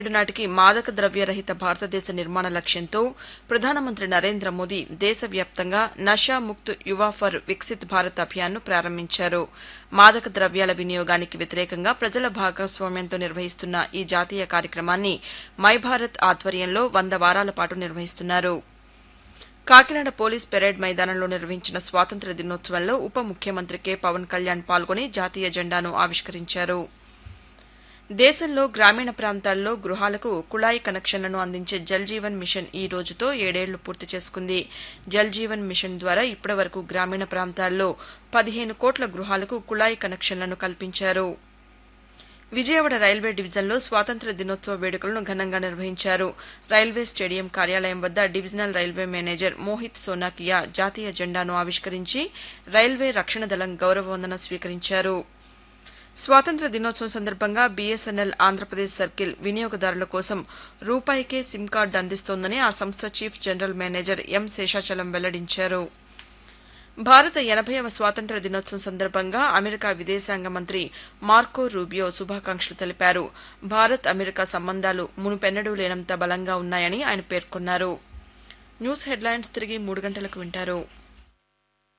ఏడు నాటికి మాదక ద్రవ్య రహిత భారతదేశ నిర్మాణ లక్ష్యంతో ప్రధానమంత్రి నరేంద్ర మోదీ దేశవ్యాప్తంగా నషా ముక్త్ యువ ఫర్ వికసిత్ భారత్ అభియాన్ను ప్రారంభించారు మాదక ద్రవ్యాల వినియోగానికి వ్యతిరేకంగా ప్రజల భాగస్వామ్యంతో నిర్వహిస్తున్న ఈ జాతీయ కార్యక్రమాన్ని మై భారత్ ఆధ్వర్యంలో వంద వారాల పాటు నిర్వహిస్తున్నారు కాకినాడ పోలీస్ పెరేడ్ మైదానంలో నిర్వహించిన స్వాతంత్ర్య దినోత్సవంలో ఉప ముఖ్యమంత్రి కె పవన్ కళ్యాణ్ పాల్గొని జాతీయ జెండాను ఆవిష్కరించారు దేశంలో గ్రామీణ ప్రాంతాల్లో గృహాలకు కుళాయి కనెక్షన్లను అందించే జల్ జీవన్ మిషన్ ఈ రోజుతో ఏడేళ్లు పూర్తి చేసుకుంది జల్ జీవన్ మిషన్ ద్వారా ఇప్పటివరకు గ్రామీణ ప్రాంతాల్లో పదిహేను కోట్ల గృహాలకు కుళాయి కనెక్షన్లను కల్పించారు విజయవాడ రైల్వే డివిజన్లో స్వాతంత్ర దినోత్సవ వేడుకలను ఘనంగా నిర్వహించారు రైల్వే స్టేడియం కార్యాలయం వద్ద divisional railway manager Mohit Sonakiya జాతీయ జెండాను ఆవిష్కరించి రైల్వే రక్షణ దళం గౌరవ వందన స్వీకరించారు స్వాతంత్ర దినోత్సవం సందర్భంగా బీఎస్ఎన్ఎల్ ఆంధ్రప్రదేశ్ సర్కిల్ వినియోగదారుల కోసం రూపాయికే సిమ్ కార్డు అందిస్తోందని ఆ సంస్థ chief general manager M Seshachalam వెల్లడించారు భారత ఎనభైవ స్వాతంత్ర దినోత్సవం సందర్భంగా అమెరికా విదేశాంగ మంత్రి మార్కో రూబియో శుభాకాంక్షలు తెలిపారు భారత్ అమెరికా సంబంధాలు మునుపెన్నడూ లేనంత బలంగా ఉన్నాయని ఆయన పేర్కొన్నారు న్యూస్ హెడ్లైన్స్ తిరిగి మూడు గంటలకు వింటారు